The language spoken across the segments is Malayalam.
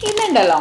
ഇന്നുണ്ടല്ലോ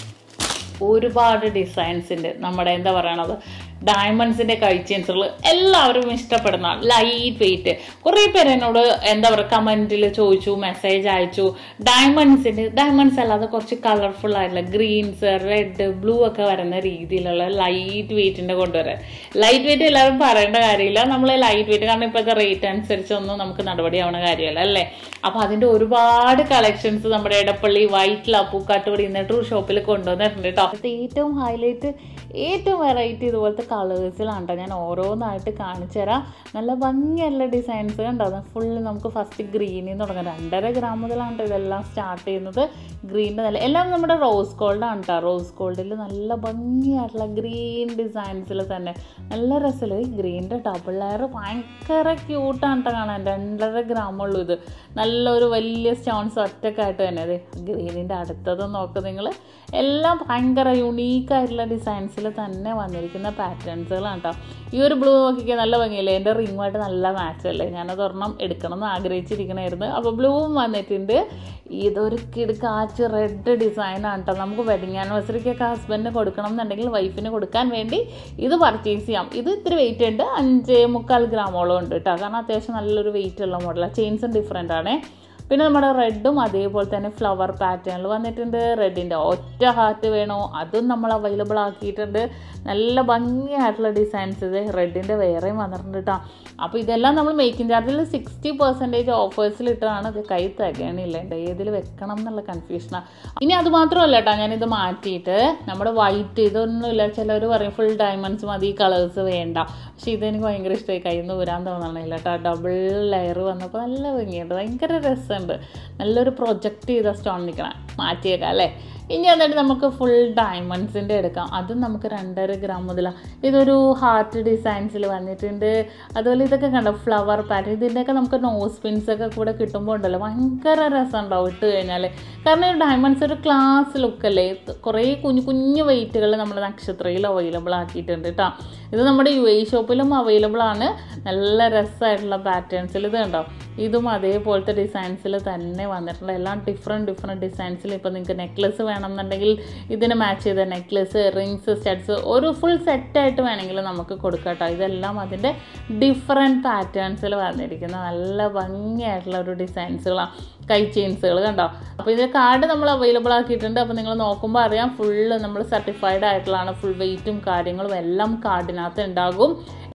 ഒരുപാട് ഡിസൈൻസിൻ്റെ നമ്മുടെ എന്താ പറയണത് ഡയമണ്ട്സിൻ്റെ കഴിച്ചൻസുകൾ എല്ലാവരും ഇഷ്ടപ്പെടുന്ന ലൈറ്റ് വെയിറ്റ് കുറേ പേര് എന്നോട് എന്താ പറയുക കമൻറ്റിൽ ചോദിച്ചു മെസ്സേജ് അയച്ചു ഡയമണ്ട്സിൻ്റെ ഡയമണ്ട്സ് അല്ലാതെ കുറച്ച് കളർഫുൾ ആയിട്ടുള്ള ഗ്രീൻസ് റെഡ് ബ്ലൂ ഒക്കെ വരുന്ന രീതിയിലുള്ള ലൈറ്റ് വെയിറ്റിൻ്റെ കൊണ്ടുവരാൻ ലൈറ്റ് വെയിറ്റ് എല്ലാവരും പറയേണ്ട കാര്യമില്ല നമ്മൾ ലൈറ്റ് വെയിറ്റ് കാരണം ഇപ്പോഴത്തെ റേറ്റ് അനുസരിച്ചൊന്നും നമുക്ക് നടപടിയാവുന്ന കാര്യമല്ല അല്ലേ അപ്പോൾ അതിൻ്റെ ഒരുപാട് കളക്ഷൻസ് നമ്മുടെ ഇടപ്പള്ളി വൈറ്റ് പൂക്കാട്ടുപടി നെട്ടൂർ ഷോപ്പിൽ കൊണ്ടുവന്നിട്ടുണ്ട് കേട്ടോ അത് ഏറ്റവും ഹൈലൈറ്റ് ഏറ്റവും വെറൈറ്റി ഇതുപോലത്തെ കളേഴ്സിലാണ് കേട്ടോ ഞാൻ ഓരോന്നായിട്ട് കാണിച്ചു തരാം നല്ല ഭംഗിയുള്ള ഡിസൈൻസ് കണ്ടോ ഫുള്ള് നമുക്ക് ഫസ്റ്റ് ഗ്രീനിൽ നിന്ന് തുടങ്ങാം രണ്ടര ഗ്രാം മുതലാണ് കേട്ടോ ഇതെല്ലാം സ്റ്റാർട്ട് ചെയ്യുന്നത് ഗ്രീനിൻ്റെ നല്ല എല്ലാം നമ്മുടെ റോസ് ഗോൾഡാണ് കേട്ടോ റോസ് ഗോൾഡിൽ നല്ല ഭംഗിയായിട്ടുള്ള ഗ്രീൻ ഡിസൈൻസിൽ തന്നെ നല്ല രസമില്ല ഈ ഗ്രീനിൻ്റെ ഡബിൾ ലെയർ ഭയങ്കര ക്യൂട്ടാണ് കേട്ടോ കാണാൻ രണ്ടര ഗ്രാമുള്ളൂ ഇത് നല്ലൊരു വലിയ സ്റ്റോൺസ് ഒറ്റക്കായിട്ട് തന്നെ അതെ ഗ്രീനിൻ്റെ അടുത്തത് നോക്ക് നിങ്ങൾ എല്ലാം ഭയങ്കര യുണീക്കായിട്ടുള്ള ഡിസൈൻസിൽ തന്നെ വന്നിരിക്കുന്ന പാറ്റേൺസുകളാണ് കേട്ടോ ഈ ഒരു ബ്ലൂ നോക്കിക്കാൻ നല്ല ഭംഗിയില്ലേ എൻ്റെ റിങ്ങുമായിട്ട് നല്ല മാച്ച് അല്ലേ ഞാനത് ഒരെണ്ണം എടുക്കണം എന്ന് ആഗ്രഹിച്ചിരിക്കണമായിരുന്നു അപ്പോൾ ബ്ലൂവും വന്നിട്ടുണ്ട് ഇതൊരു കിടക്കാച്ച് റെഡ് ഡിസൈനാണ് കേട്ടോ നമുക്ക് വെഡിങ് ആനിവേഴ്സറിക്കൊക്കെ ഹസ്ബൻഡിന് കൊടുക്കണം എന്നുണ്ടെങ്കിൽ വൈഫിന് കൊടുക്കാൻ വേണ്ടി ഇത് പർച്ചേസ് ചെയ്യാം ഇത് ഇത്തിരി വെയിറ്റ് ഉണ്ട് അഞ്ച് മുക്കാൽ ഗ്രാമോളം ഉണ്ട് കേട്ടോ കാരണം അത്യാവശ്യം നല്ലൊരു വെയിറ്റ് ഉള്ള മോഡലാണ് ചെയിൻസും ഡിഫറെൻ്റ് ആണേ പിന്നെ നമ്മുടെ റെഡും അതേപോലെ തന്നെ ഫ്ലവർ പാറ്റേണിൽ വന്നിട്ടുണ്ട് റെഡിൻ്റെ ഒറ്റ ഹാർട്ട് വേണോ അതും നമ്മൾ അവൈലബിൾ ആക്കിയിട്ടുണ്ട് നല്ല ഭംഗിയായിട്ടുള്ള ഡിസൈൻസ് ഇത് റെഡിൻ്റെ വേറെയും വന്നിട്ടുണ്ട് കേട്ടോ അപ്പോൾ ഇതെല്ലാം നമ്മൾ മേക്കിംഗ് ചാർജിൽ സിക്സ്റ്റി പെർസെൻറ്റേജ് ഓഫേഴ്സിൽ ഇട്ടാണ് ഇത് കൈ തികയണില്ല എൻ്റെ ഏതിൽ വെക്കണം എന്നുള്ള കൺഫ്യൂഷനാണ് ഇനി അത് മാത്രമല്ല കേട്ടോ ഞാനിത് മാറ്റിയിട്ട് നമ്മുടെ വൈറ്റ് ഇതൊന്നുമില്ല ചിലർ പറയും ഫുൾ ഡയമണ്ട്സ് മതി കളേഴ്സ് വേണ്ട പക്ഷേ ഇതെനിക്ക് ഭയങ്കര ഇഷ്ടമായി കയ്യിൽ നിന്ന് ഊരാൻ തോന്നണില്ല കേട്ടോ ഡബിൾ ലെയർ വന്നപ്പോൾ നല്ല ഭംഗിയുണ്ട് ഭയങ്കര രസമുണ്ട് നല്ലൊരു പ്രൊജക്റ്റ് ചെയ്ത സ്റ്റോൺ നിൽക്കണം മാറ്റിയേക്കാം അല്ലേ ഇനി എന്നിട്ട് നമുക്ക് ഫുൾ ഡയമണ്ട്സിൻ്റെ എടുക്കാം അതും നമുക്ക് രണ്ടര ഗ്രാം മുതലാണ് ഇതൊരു ഹാർട്ട് ഡിസൈൻസിൽ വന്നിട്ടുണ്ട് അതുപോലെ ഇതൊക്കെ കണ്ടോ ഫ്ലവർ പാറ്റേൺ ഇതിൻ്റെയൊക്കെ നമുക്ക് നോസ് പിൻസ് ഒക്കെ കൂടെ കിട്ടുമ്പോൾ ഉണ്ടല്ലോ ഭയങ്കര രസം ഉണ്ടാവും ഇട്ട് കഴിഞ്ഞാൽ കാരണം ഈ ഡയമണ്ട്സ് ഒരു ക്ലാസ് ലുക്കല്ലേ കുറേ കുഞ്ഞു കുഞ്ഞു വെയിറ്റുകൾ നമ്മുടെ നക്ഷത്രയിൽ അവൈലബിൾ ആക്കിയിട്ടുണ്ട് കേട്ടോ ഇത് നമ്മുടെ യു എ ഷോപ്പിലും അവൈലബിൾ ആണ് നല്ല രസമായിട്ടുള്ള പാറ്റേൺസിൽ ഇത് കണ്ടോ ഇതും അതേപോലത്തെ ഡിസൈൻസിൽ തന്നെ വന്നിട്ടുണ്ട് എല്ലാം ഡിഫറെൻറ്റ് ഡിഫറെൻറ്റ് ഡിസൈൻസിൽ ഇപ്പോൾ നിങ്ങൾക്ക് നെക്ലസ് വേണമെന്നുണ്ടെങ്കിൽ ഇതിന് മാച്ച് ചെയ്ത നെക്ലസ് റിങ്സ് സ്റ്റഡ്സ് ഒരു ഫുൾ സെറ്റായിട്ട് വേണമെങ്കിൽ നമുക്ക് കൊടുക്കാം കേട്ടോ ഇതെല്ലാം അതിൻ്റെ ഡിഫറെൻറ്റ് പാറ്റേൺസിൽ വന്നിരിക്കുന്ന നല്ല ഭംഗിയായിട്ടുള്ള ഒരു ഡിസൈൻസുകളാണ് കൈ ചെയിൻസുകൾ കണ്ടോ അപ്പോൾ ഇത് കാർഡ് നമ്മൾ അവൈലബിൾ ആക്കിയിട്ടുണ്ട് അപ്പോൾ നിങ്ങൾ നോക്കുമ്പോൾ അറിയാം ഫുള്ള് നമ്മൾ സർട്ടിഫൈഡ് ആയിട്ടുള്ളതാണ് ഫുൾ വെയിറ്റും കാര്യങ്ങളും എല്ലാം കാർഡിനകത്ത് ഉണ്ടാകും